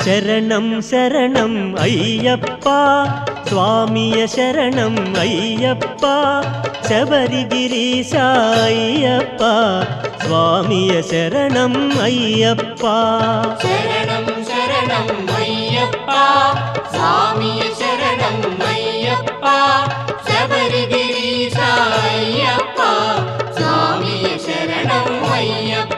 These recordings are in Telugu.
శరణం శరణం అయ్యప్ప స్వామియ శరణం అయ్యప్ప శబరిగిరీశ అయ్యప్ప స్వామియ శరణం అయ్యప్ప శరణం శరణం అయ్యప్ప స్వామియ శరణం అయ్యప్ప శబరిగిరీశ అయ్యప్ప స్వామియ శరణం అయ్యప్ప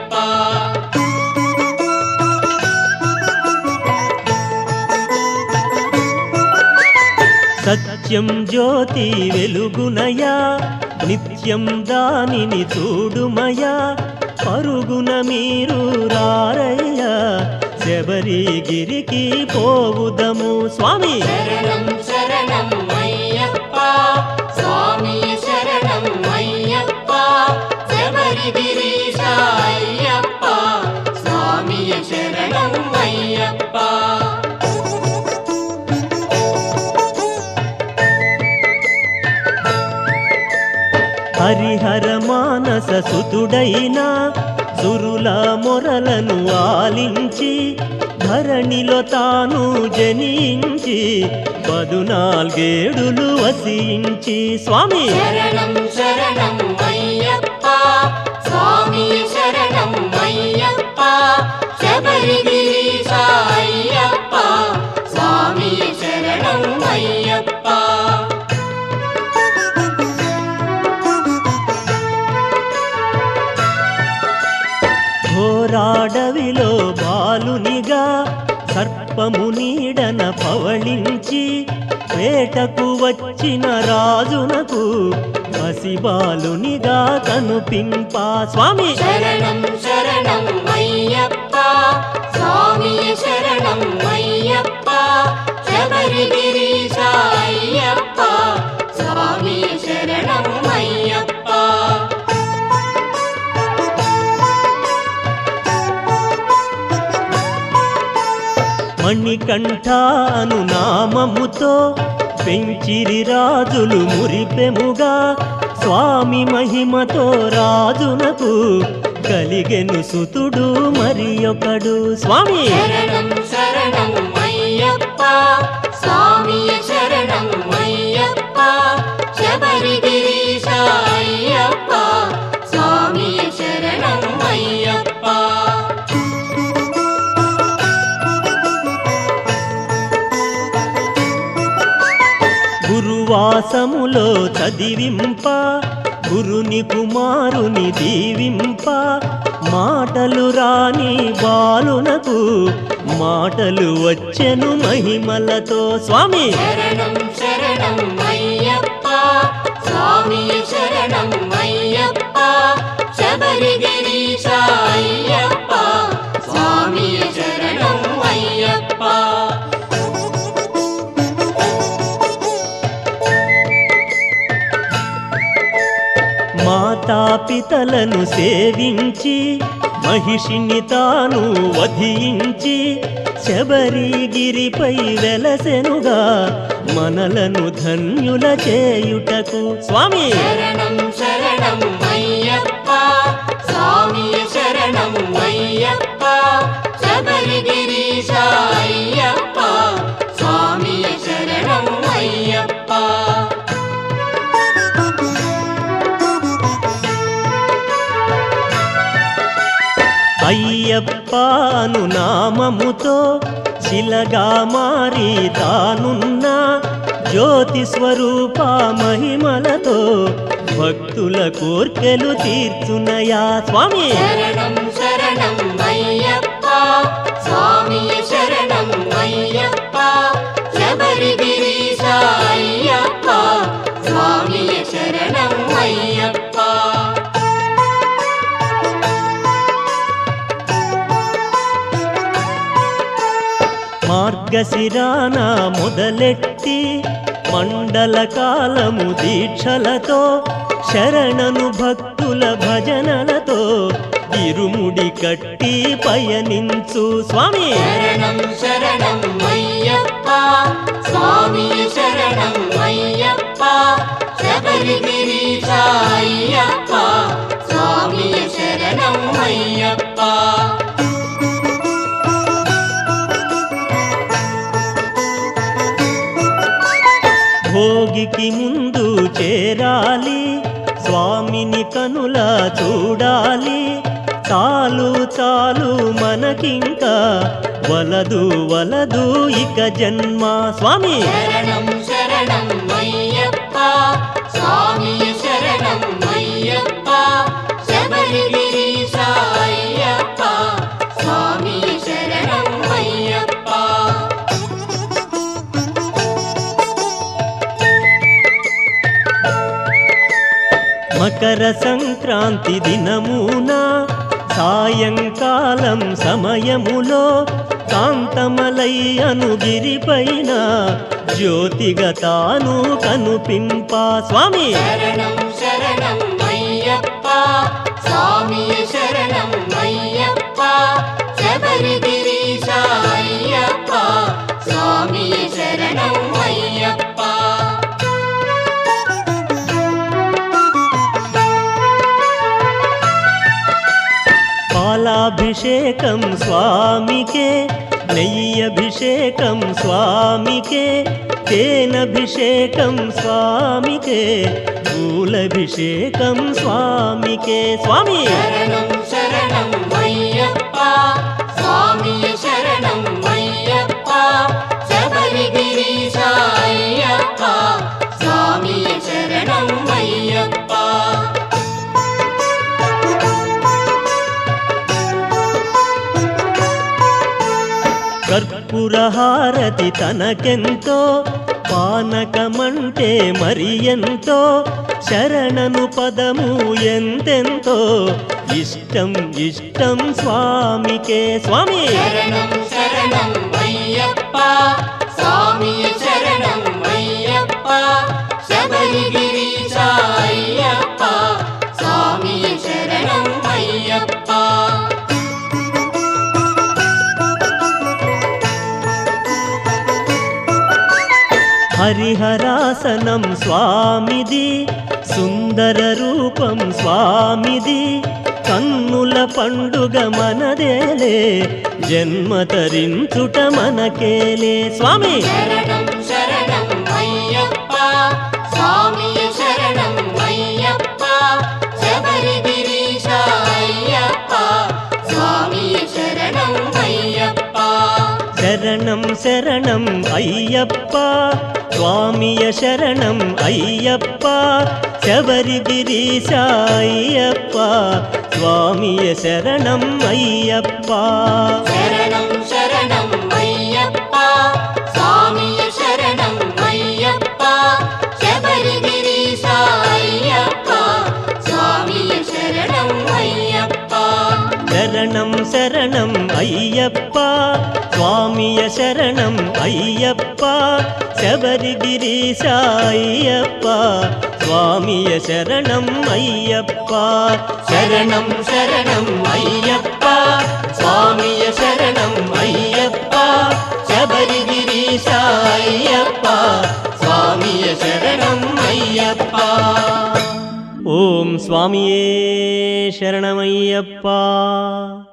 సత్యం జ్యోతి వెలుగునయా నిత్యం దానిని చూడుమయా పరుగున మీరు రారయ్యా శబరిగిరికి పోవుదము స్వామి శరణం శరణం అయ్యప్ప స్వామియ శరణం అయ్యప్ప శబరిగిరీశ అయ్యప్ప స్వామియ శరణం అయ్యప్ప హరిహర మానస సుతుడైన సురుల మొరలను ఆలించి ధరణిలో తాను జనించి పదునాల్గేడులు వసించి స్వామి శరణం శరణం అయ్యప్ప స్వామి శరణం అయ్యప్ప శబరిగిరీశ అయ్యప్ప స్వామి శరణం అయ్యప్ప ఘోరాడవిలో బాలునిగా సర్పము నీడన పవళించి వేటకు వచ్చిన రాజునకు పసిబాలునిగా కనుపింప స్వామి శరణం శరణం అయ్యప్ప స్వామి శరణం అయ్యప్ప శబరిగిరీశ అయ్యప్ప స్వామి శరణం అయ్యప్ప మణికంఠాను నామముతో పెంచిరి రాజులు మురిపెముగా స్వామి మహిమతో రాజునకు కలిగెను సుతుడు మరి ఒకడు స్వామి శరణం శరణం అయ్యప్ప స్వామి శరణం అయ్యప్ప శబరిగిరీశ అయ్యప్ప స్వామి శరణం అయ్యప్ప గురువాసములో చదివింప గురుని కుమారుని దీవింప మాటలు రాని బాలునకు మాటలు వచ్చెను మహిమలతో స్వామి శరణం శరణం అయ్యప్ప స్వామి శరణం అయ్యప్ప శబరిగిరీశ అయ్యప్ప స్వామి శరణం అయ్యప్ప మాతాపితలను సేవించి మహిషిని తాను వధించి శబరిగిరిపై వెలసెనుగా మనలను ధన్యుల చేయుటకు స్వామి శరణం శరణం అయ్యప్ప స్వామి శరణం అయ్యప్ప శబరిగిరీశ అయ్యప్ప స్వామి శరణం అయ్యప్ప అయ్యప్పను నామముతో శిలగా మారి తానున్న జ్యోతి స్వరూప మహిమలతో భక్తుల కోర్కెలు తీర్చునయా స్వామి శరణం శరణం అయ్యప్ప స్వామి శరణం అయ్యప్ప శబరిగిరీశ అయ్యప్ప స్వామి శరణం అయ్యప్ప మార్గశిరాన మొదలెట్టి మండల కాలము దీక్షలతో శరణను భక్తుల భజనలతో ఇరుముడి కట్టి పయనించు స్వామి శరణం శరణం అయ్యప్ప స్వామి శరణం అయ్యప్ప శబరిగిరీశ అయ్యప్ప స్వామి శరణం అయ్యప్ప భోగికి ముందు చేరాలి స్వామిని కనుల చూడాలి చాలు చాలు మనకింకా వలదు వలదు ఇక జన్మ స్వామి శరణం శరణం అయ్యప్ప స్వామి శరణం అయ్యప్ప శబరిగిరీశ అయ్యప్ప స్వామి శరణం అయ్యప్ప మకర సంక్రాంతి దినమున సాయంకాలం సమయములో కాంతమలై అనుగిరిపైన జ్యోతిగా తాను కనుపింప స్వామి శరణం శరణం అయ్యప్ప స్వామి శరణం అయ్యప్ప శబరిగిరీశ అయ్యప్ప స్వామి శరణం అయ్యప్ప పాలాభిషేకం స్వామికే నెయ్యభిషేకం స్వామికే తేనభిషేకం స్వామికే పూలభిషేకం స్వామికే స్వామి శరణం శరణం అయ్యప్ప స్వామి శరణం అయ్యప్ప శబరిగిరీశ అయ్యప్ప స్వామి శరణం అయ్యప్ప కర్పూరహారతి తనకెంతో పానకమంటే మరి ఎంతో శరణను పదము ఎంతెంతో ఇష్టం ఇష్టం స్వామికే స్వామి శరణం శరణం అయ్యప్ప స్వామి శరణం అయ్యప్ప శబరిగిరీశ అయ్యప్ప స్వామి శరణం అయ్యప్ప హరిహరాసనం స్వామిది సుందర రూపం స్వామిది కన్నుల పండుగ మనదేలే జన్మ తరించుట మనకేలే స్వామి శరణం శరణం అయ్యప్ప స్వామి శరణం అయ్యప్ప శబరిగిరీశ అయ్యప్ప స్వామి శరణం అయ్యప్ప శరణం శరణం అయ్యప్ప స్వామియ శరణం అయ్యప్ప శబరిగిరీశ అయ్యప్ప స్వామియ శరణం అయ్యప్ప శరణం శరణం అయ్యప్ప స్వామి శరణం అయ్యప్ప శబరిగిరీశ అయ్యప్ప స్వామి శరణం అయ్యప్ప శరణం శరణం అయ్యప్ప స్వామియ శరణం అయ్యప్ప శబరిగిరీశ అయ్యప్ప స్వామియ శరణం అయ్యప్ప శరణం శరణం అయ్యప్ప స్వామియ శరణం అయ్యప్ప శబరిగిరీశ అయ్యప్ప స్వామియ శరణం అయ్యప్ప ఓం స్వామియే శరణమయ్యప్ప